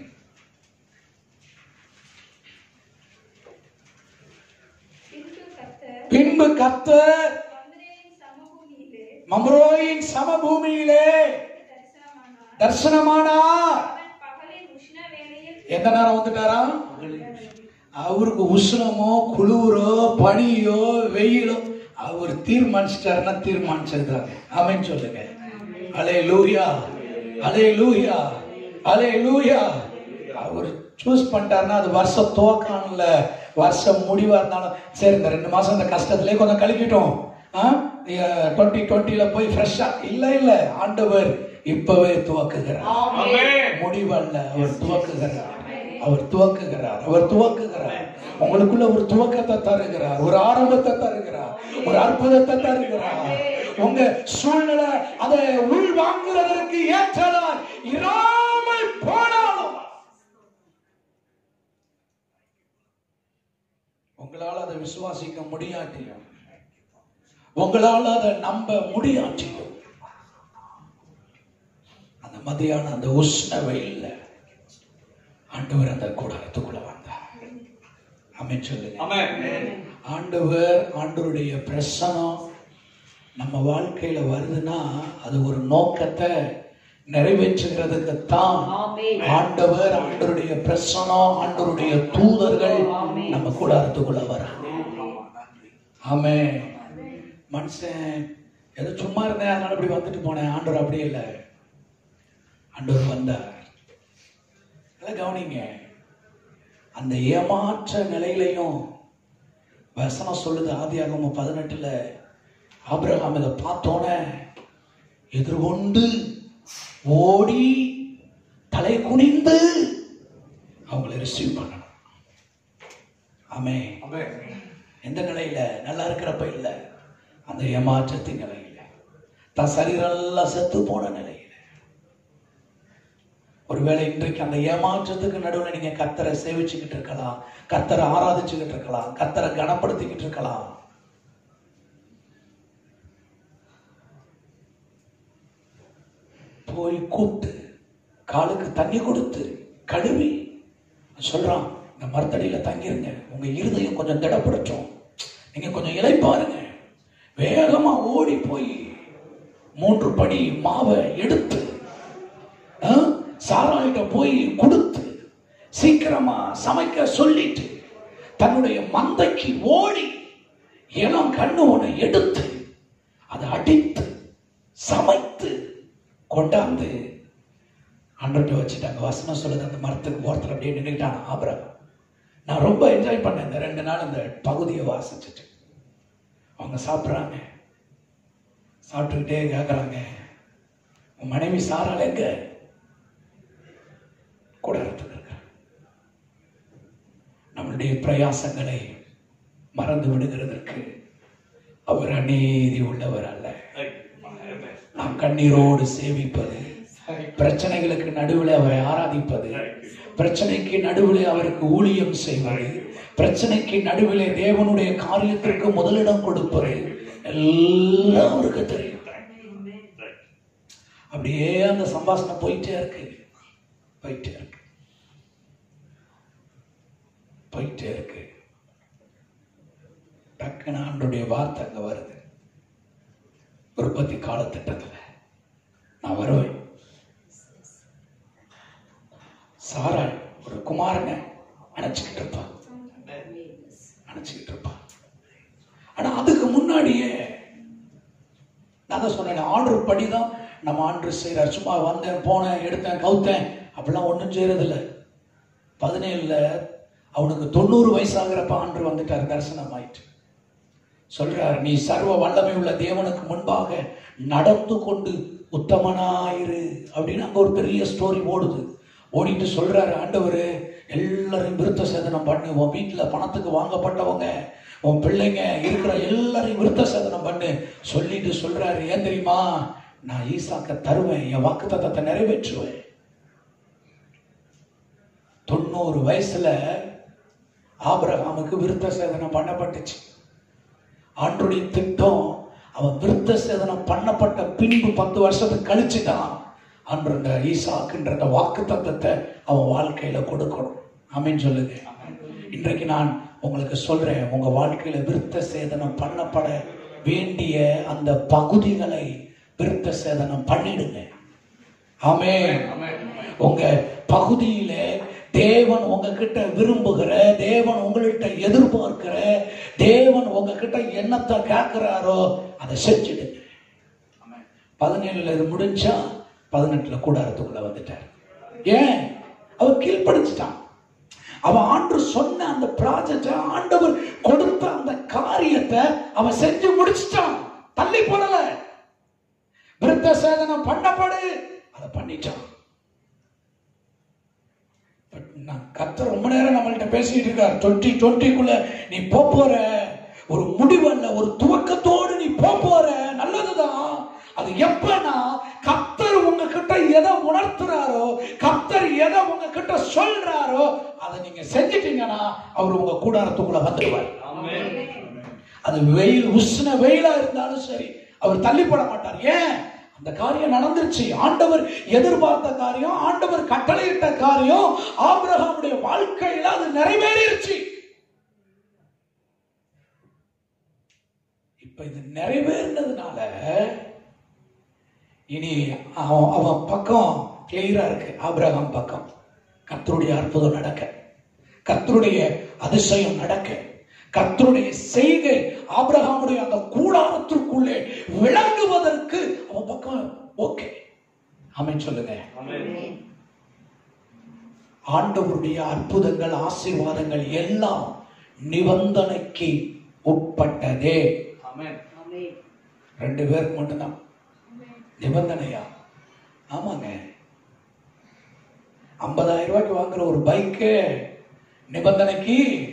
பின்பு கர்த்தர் பின்பு கர்த்தர் மந்திரேயின் சமபூமியிலே மம்ரோயின் சமபூமியிலே தரிசனமானார் தரிசனமானார் அவன் பகலின் உஷ்ண வேளையில் எந்த நேரம் வந்துட்டாரா அவருக்கு உஷ்ணமோ குளிரோ பனியோ வெயிலோ அவர் தீர்மானிச்சிட்டாருன்னா தீர்மானிச்சிருக்காரு ஆமென் சொல்லுங்க அலே லூயா அலே லூயா அலே லூயா அவர் சூஸ் பண்ணிட்டாருன்னா அது வருஷம் துவக்கானும்ல வருஷம் முடிவா இருந்தாலும் சரி இந்த ரெண்டு மாசம் இந்த கஷ்டத்திலே கொஞ்சம் கழிக்கட்டும் டுவெண்ட்டி டுவெண்ட்டில போய் ஃப்ரெஷ்ஷா இல்ல இல்ல ஆண்டவர் இப்பவே துவக்குகிறார் முடிவல்ல அவர் துவக்குகிறார் அவர் துவக்குகிறார் அவர் துவக்குகிறார் உங்களுக்குள்ள ஒரு துவக்கத்தை தருகிறார் ஒரு ஆரம்பத்தை தருகிறார் ஒரு அற்புதத்தை தருகிறார் உங்க சூழ்நிலை அதை உள் வாங்குறதற்கு ஏற்றதால் இராமல் போனாலும் உங்களால் அதை விசுவாசிக்க முடியாட்டியும் உங்களால் அதை நம்ப முடியாட்டியும் அந்த மதியான அந்த உஷ்ண வெயில்ல ஆண்டவர் அந்த கூடாரத்துக்குள்ள வந்தார் அமேன் சொல்லுங்க ஆண்டவர் ஆண்டவருடைய பிரசனம் நம்ம வாழ்க்கையில வருதுன்னா அது ஒரு நோக்கத்தை நிறைவேற்றுகிறதுக்கு தான் ஆமென். ஆண்டவர் ஆண்டவருடைய பிரசனம் ஆண்டவருடைய தூதர்கள் ஆமென். நம்ம கூடாரத்துக்குள்ள வராங்க ஆமே மனுஷன் ஏதோ சும்மா இருந்தேன் அதனால அப்படி வந்துட்டு போனேன் ஆண்டவர் அப்படியே இல்லை ஆண்டவர் வந்தார் நல்லா கவனிங்க அந்த ஏமாற்ற நிலையிலையும் வசனம் சொல்லுது ஆதியாகமம் பதினெட்டுல ஆபிரகாம் இதை பார்த்தோன்னே எதிர்கொண்டு ஓடி தலை குனிந்து அவங்களை ரிசீவ் பண்ணணும் ஆமே எந்த நிலையில நல்லா இருக்கிறப்ப இல்ல அந்த ஏமாற்றத்தின் நிலையில தன் சரீரெல்லாம் செத்து போன நிலையில ஒருவேளை இன்றைக்கு அந்த ஏமாற்றத்துக்கு நடுவுல நீங்க கத்தரை சேவிச்சுக்கிட்டு இருக்கலாம் கத்தரை ஆராதிச்சுக்கிட்டு இருக்கலாம் கத்தரை கனப்படுத்திக்கிட்டு இருக்கலாம் போய் கூப்பிட்டு காலுக்கு தண்ணி கொடுத்து கழுவி சொல்றான் இந்த மரத்தடியில தங்கிருங்க உங்க இருதயம் கொஞ்சம் திடப்படுத்தும் நீங்க கொஞ்சம் இளைப்பாருங்க வேகமா ஓடி போய் மூன்று படி மாவை எடுத்து ஆ, சாராயிட்ட போய் கொடுத்து சீக்கிரமா சமைக்க சொல்லிட்டு தன்னுடைய மந்தைக்கு ஓடி இளம் கண்ணு ஒன்று எடுத்து அதை அடித்து சமைத்து கொண்டாந்து அன்றைட்டு வச்சுட்டாங்க வசனம் சொல்லுது அந்த மரத்துக்கு ஒருத்தர் அப்படியே நின்றுட்டான் ஆபரம் நான் ரொம்ப என்ஜாய் பண்ணேன் இந்த ரெண்டு நாள் இந்த பகுதியை வாசிச்சுட்டு அவங்க சாப்பிட்றாங்க சாப்பிட்டுக்கிட்டே கேட்குறாங்க உன் மனைவி சாரால் எங்க கூட இருக்கிற நம்மளுடைய பிரயாசங்களை மறந்து விடுகிறதற்கு அவர் அநீதி உள்ளவர் அல்ல நாம் கண்ணீரோடு சேவிப்பது பிரச்சனைகளுக்கு நடுவில் அவரை ஆராதிப்பது பிரச்சனைக்கு நடுவில் அவருக்கு ஊழியம் செய்வது பிரச்சனைக்கு நடுவில் தேவனுடைய காரியத்திற்கு முதலிடம் கொடுப்பது எல்லாம் அவருக்கு தெரியும் அப்படியே அந்த சம்பாஷணம் போயிட்டே இருக்கு போயிட்டே இருக்கு போயிட்டே இருக்கு டக்குன்னு ஆண்டுடைய வார்த்தை அங்க வருது உற்பத்தி காலத்திட்டத்துல நான் வருவேன் சாராள் ஒரு குமாரனை அணைச்சுக்கிட்டு இருப்பான் அணைச்சுக்கிட்டு இருப்பான் ஆனா அதுக்கு முன்னாடியே நான் தான் சொன்னேன் ஆர்டர் படி தான் நம்ம ஆர்டர் செய்கிறார் சும்மா வந்தேன் போனேன் எடுத்தேன் கவுத்தேன் அப்படிலாம் ஒன்றும் செய்யறதில்ல பதினேழுல அவனுக்கு தொண்ணூறு வயசாகிறப்ப ஆண்டு வந்துட்டார் தரிசனம் ஆயிட்டு சொல்றார் நீ சர்வ வல்லமை உள்ள தேவனுக்கு முன்பாக நடந்து கொண்டு உத்தமனாயிரு அப்படின்னு அங்க ஒரு பெரிய ஸ்டோரி ஓடுது ஓடிட்டு சொல்றாரு ஆண்டவர் எல்லாரையும் விருத்த சேதனம் பண்ணு உன் வீட்டுல பணத்துக்கு வாங்கப்பட்டவங்க உன் பிள்ளைங்க இருக்கிற எல்லாரையும் விருத்த சேதனம் பண்ணு சொல்லிட்டு சொல்றாரு ஏன் தெரியுமா நான் ஈசாக்க தருவேன் என் வாக்குத்தத்தத்தை நிறைவேற்றுவேன் தொண்ணூறு வயசுல ஆபிரகாமுக்கு விருத்த சேதனம் பண்ணப்பட்டுச்சு ஆண்டுடைய திட்டம் அவன் விருத்த சேதனம் பண்ணப்பட்ட பின்பு பத்து வருஷத்துக்கு கழிச்சு தான் அன்று இந்த ஈசாக்குன்ற அந்த வாக்கு தத்தத்தை அவன் வாழ்க்கையில கொடுக்கணும் ஆமீன் சொல்லுங்க இன்றைக்கு நான் உங்களுக்கு சொல்றேன் உங்க வாழ்க்கையில விருத்த சேதனம் பண்ணப்பட வேண்டிய அந்த பகுதிகளை விருத்த சேதனம் பண்ணிடுங்க ஆமே உங்க பகுதியில தேவன் உங்ககிட்ட விரும்புகிற தேவன் உங்கள்கிட்ட எதிர்பார்க்கிற தேவன் உங்ககிட்ட என்னத்தை கேட்கிறாரோ அதை செஞ்சிடுங்க பதினேழுல இது முடிஞ்சா பதினெட்டுல கூடாரத்துக்குள்ள வந்துட்டார் ஏன் அவர் கீழ்ப்படிச்சிட்டான் அவன் ஆண்டு சொன்ன அந்த ப்ராஜெக்ட ஆண்டவர் கொடுத்த அந்த காரியத்தை அவன் செஞ்சு முடிச்சிட்டான் தள்ளி போடல விருத்த சேதனம் பண்ணப்படு அதை பண்ணிட்டான் But நான் கத்த ரொம்ப நேரம் நம்மள்ட்ட பேசிட்டு இருக்கார் டுவெண்ட்டி டுவெண்ட்டிக்குள்ள நீ போப் போற ஒரு முடிவல்ல ஒரு துவக்கத்தோடு நீ போப் போற நல்லதுதான் அது எப்பனா கத்தர் உங்ககிட்ட எதை உணர்த்துறாரோ கத்தர் எதை உங்ககிட்ட சொல்றாரோ அதை நீங்க செஞ்சிட்டீங்கன்னா அவர் உங்க கூடாரத்துக்குள்ள வந்துடுவார் அது வெயில் உஷ்ண வெயிலா இருந்தாலும் சரி அவர் தள்ளிப்பட மாட்டார் ஏன் அந்த காரியம் நடந்துருச்சு ஆண்டவர் எதிர்பார்த்த காரியம் ஆண்டவர் கட்டளையிட்ட காரியம் ஆபிரகாமுடைய வாழ்க்கையில அது நிறைவேறிருச்சு இப்ப இது நிறைவேறினதுனால இனி அவன் அவன் பக்கம் கிளியரா இருக்கு ஆபிரகாம் பக்கம் கர்த்தருடைய அற்புதம் நடக்க கர்த்தருடைய அதிசயம் நடக்க கர்த்தருடைய செய்கை ஆபிரகாமுடைய அந்த கூடாரத்திற்குள்ளே விளங்குவதற்கு அவன் பக்கம் ஓகே ஆமென் சொல்லுங்க ஆண்டவருடைய அற்புதங்கள் ஆசீர்வாதங்கள் எல்லாம் நிபந்தனைக்கு உட்பட்டதே ரெண்டு பேருக்கு மட்டும்தான் நிபந்தனையா ஆமாங்க ஐம்பதாயிரம் ரூபாய்க்கு வாங்குற ஒரு பைக்கு நிபந்தனைக்கு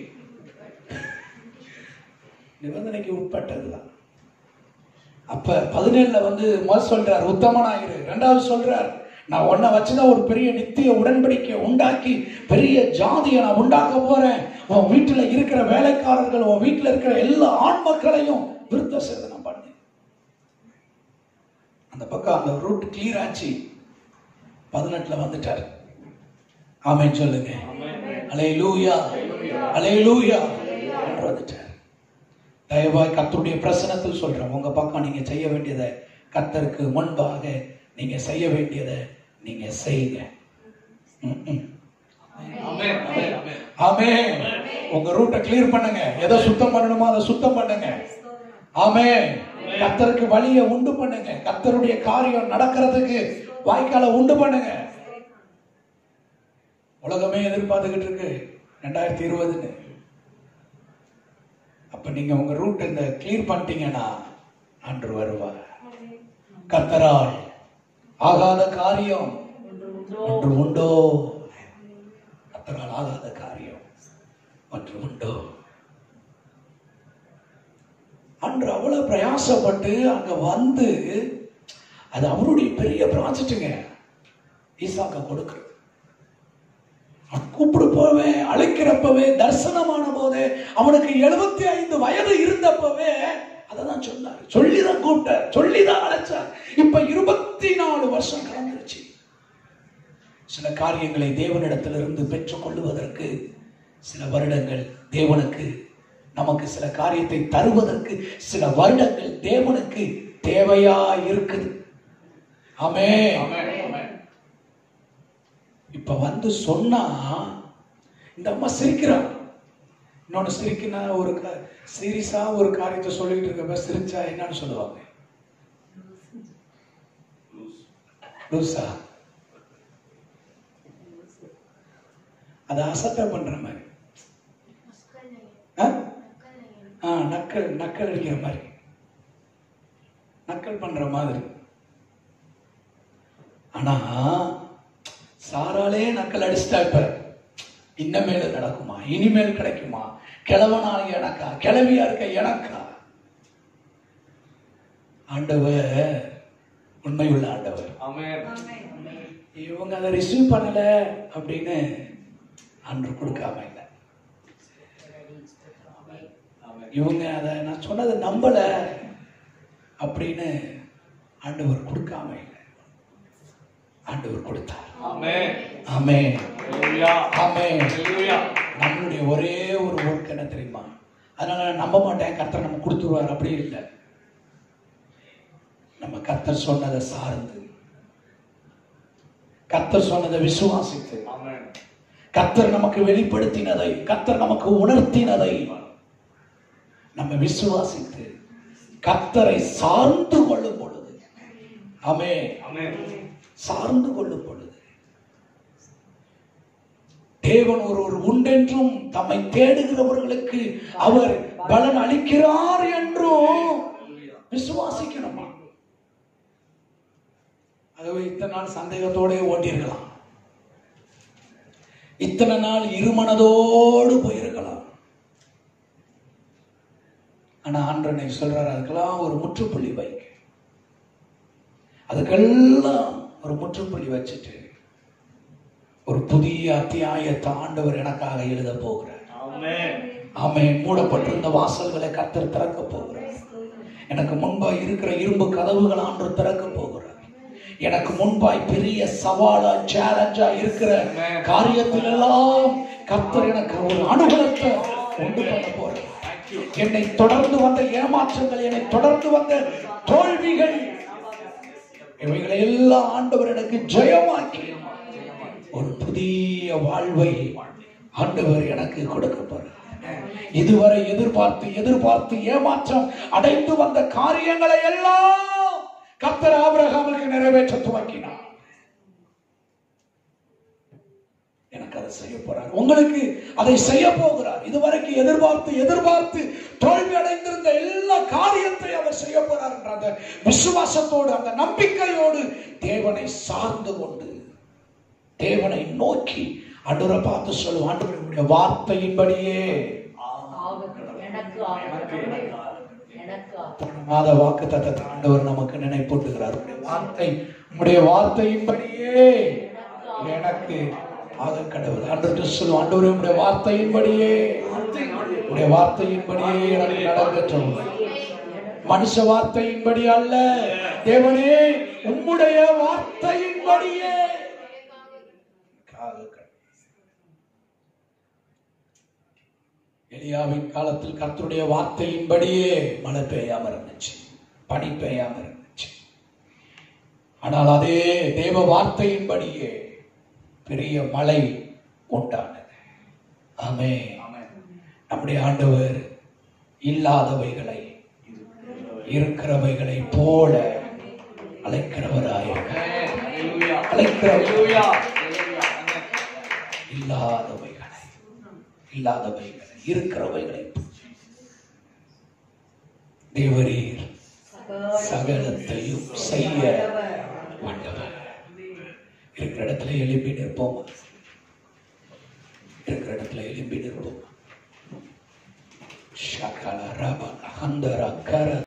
நிபந்தனைக்கு உட்பட்டதுதான் அப்ப பதினேழுல வந்து முதல் சொல்றார் உத்தமனாயிரு ரெண்டாவது சொல்றார் நான் உன்னை வச்சுதான் ஒரு பெரிய நித்திய உடன்படிக்கை உண்டாக்கி பெரிய ஜாதியை நான் உண்டாக்க போறேன் உன் வீட்டுல இருக்கிற வேலைக்காரர்கள் உன் வீட்டுல இருக்கிற எல்லா ஆண் மக்களையும் விருத்த சேதனம் பண்ணு அந்த பக்கம் அந்த ரூட் கிளியர் ஆச்சு பதினெட்டுல வந்துட்டார் ஆமென் சொல்லுங்க அலை லூயா அலை லூயா என்று வந்துட்டார் தயவாய் கர்த்தருடைய பிரசனத்தில் சொல்றேன் உங்க பக்கம் நீங்க செய்ய வேண்டியதை கர்த்தருக்கு முன்பாக நீங்க செய்ய வேண்டியதை நீங்க செய்யுங்க ம்ம். ஆமென் ஆமென் உங்க ரூட்டை கிளியர் பண்ணுங்க எதை சுத்தம் பண்ணணுமோ அதை சுத்தம் பண்ணுங்க ஆமென் கத்தருக்கு வழியை உண்டு பண்ணுங்க கத்தருடைய காரியம் நடக்கிறதுக்கு வாய்க்கால உண்டு பண்ணுங்க உலகமே எதிர்பார்த்துக்கிட்டு இருக்கு ரெண்டாயிரத்தி இருபதுன்னு அப்ப நீங்க உங்க ரூட் இந்த கிளியர் பண்ணிட்டீங்கன்னா அன்று வருவார் கத்தரால் ஆகாத காரியம் ஒன்று உண்டோ கத்தரால் ஆகாத காரியம் ஒன்று உண்டோ அன்று அவ்வளவு பிரயாசப்பட்டு அங்க வந்து அது அவருடைய பெரிய ப்ராஜெக்ட்டுங்க ஈசாக்க கொடுக்கிறது அவன் கூப்பிடு போவே அழைக்கிறப்பவே தரிசனமான போதே அவனுக்கு எழுபத்தி ஐந்து வயது இருந்தப்பவே அததான் சொன்னார் சொல்லிதான் கூப்பிட்டார் சொல்லிதான் அழைச்சார் இப்ப இருபத்தி நாலு வருஷம் கடந்துருச்சு சில காரியங்களை தேவனிடத்திலிருந்து பெற்றுக் கொள்ளுவதற்கு சில வருடங்கள் தேவனுக்கு நமக்கு சில காரியத்தை தருவதற்கு சில வருடங்கள் தேவனுக்கு தேவையா இருக்குது ஆமே இப்ப வந்து சொன்னா இந்த அம்மா சிரிக்கிறான் இன்னொன்னு சிரிக்கினா ஒரு சீரியஸா ஒரு காரியத்தை சொல்லிட்டு இருக்கப்ப சிரிச்சா என்னன்னு சொல்லுவாங்க லூசா அதை அசட்டை பண்ற மாதிரி ஆ? ஆ நக்கல் நக்கல் அடிக்கிற மாதிரி நக்கல் பண்ற மாதிரி ஆனா சாராலே நக்கல் அடிச்சிட்டா இப்ப இன்னமேல நடக்குமா இனிமேல் கிடைக்குமா கிழவனால எனக்கா கிழவியா இருக்க எனக்கா ஆண்டவர் உண்மையுள்ள ஆண்டவர் இவங்க அதை ரிசீவ் பண்ணல அப்படின்னு அன்று கொடுக்காம இல்லை இவங்க அதை நான் சொன்னதை நம்பல அப்படின்னு ஆண்டவர் கொடுக்காம இல்லை ஆண்டவர் கொடுத்தார் ஆமே ஆமே நம்மளுடைய ஒரே ஒரு ஒர்க் என்ன தெரியுமா அதனால நான் நம்ப மாட்டேன் கர்த்தர் நம்ம கொடுத்துருவார் அப்படி இல்லை நம்ம கர்த்தர் சொன்னதை சார்ந்து கர்த்தர் சொன்னதை விசுவாசித்து கர்த்தர் நமக்கு வெளிப்படுத்தினதை கர்த்தர் நமக்கு உணர்த்தினதை நம்ம விசுவாசித்து கர்த்தரை சார்ந்து கொள்ளும் பொழுது ஆமே சார்ந்து கொள்ளும் பொழுது தேவன் ஒருவர் உண்டென்றும் தம்மை தேடுகிறவர்களுக்கு அவர் பலன் அளிக்கிறார் என்றும் விசுவாசிக்கணுமா ஆகவே இத்தனை நாள் சந்தேகத்தோட ஓட்டியிருக்கலாம் இத்தனை நாள் இருமனதோடு போயிருக்கலாம் ஆனா ஆண்டனை சொல்றாரு அதுக்கெல்லாம் ஒரு முற்றுப்புள்ளி வைக்க அதுக்கெல்லாம் ஒரு முற்றுப்புள்ளி வச்சுட்டு ஒரு புதிய அத்தியாயத்தை ஆண்டவர் எனக்காக எழுத போகிறார் ஆமே மூடப்பட்டிருந்த வாசல்களை கத்தர் திறக்க போகிறார் எனக்கு முன்பாய் இருக்கிற இரும்பு கதவுகள் ஆண்டு திறக்க போகிறார் எனக்கு முன்பாய் பெரிய சவாலா சேலஞ்சா இருக்கிற காரியத்தில் எல்லாம் கத்தர் எனக்கு ஒரு அனுகூலத்தை உண்டு பண்ண போறார் என்னை தொடர்ந்து வந்த ஏமாற்றங்கள் என்னை தொடர்ந்து வந்த தோல்விகள் இவைகளை எல்லாம் ஆண்டவர் எனக்கு ஜெயமாக்கி ஒரு புதிய வாழ்வை ஆண்டவர் எனக்கு கொடுக்க போறார் இதுவரை எதிர்பார்த்து எதிர்பார்த்து ஏமாற்றம் அடைந்து வந்த காரியங்களை எல்லாம் கர்த்தர் ஆபிரகாமுக்கு நிறைவேற்ற துவக்கினார் எனக்கு அதை செய்ய போறார் உங்களுக்கு அதை செய்ய போகிறார் இதுவரைக்கும் எதிர்பார்த்து எதிர்பார்த்து தோல்வி அடைந்திருந்த எல்லா காரியத்தை அவர் செய்ய போறார் என்ற அந்த விசுவாசத்தோடு அந்த நம்பிக்கையோடு தேவனை சார்ந்து கொண்டு தேவனை நோக்கி அன்றுரை பார்த்து சொல்லுவோம் ஆண்டவருடைய வார்த்தையின்படியே எனக்கு ஆகட்டும். எனக்கு ஆகட்டும். மாத வாக்கு தத்தத்தை ஆண்டவர் நமக்கு நினைப்பூட்டுகிறார் உம்முடைய வார்த்தை உம்முடைய வார்த்தையின்படியே எனக்கு ஆக கடவுள் ஆண்டு சொல்லுவோம் ஆண்டவரே உம்முடைய வார்த்தையின்படியே உம்முடைய வார்த்தையின்படியே எனக்கு நடக்கட்டும் மனுஷ வார்த்தையின்படி அல்ல தேவனே உம்முடைய வார்த்தையின்படியே ஆக கடவுள். எலியாவின் காலத்தில் கர்த்தருடைய வார்த்தையின்படியே மழை பெய்யாம இருந்துச்சு பனி பெய்யாம இருந்துச்சு ஆனால் அதே தேவ வார்த்தையின்படியே பெரிய மழை உண்டானது ஆமே நம்முடைய ஆண்டவர் இல்லாதவைகளை இருக்கிறவைகளை போல அழைக்கிறவராயிருக்கிறார் அழைக்கிறவர் இல்லாதவைகளை இல்லாதவைகளை இருக்கிறவைகளை தேவரீர் சகலத்தையும் செய்ய வல்லவர் இருக்கிற இடத்துல எழுப்பி நிற்போம் இருக்கிற இடத்துல எழுப்பி நிற்போம் ஷகல ரப ஹந்தர கர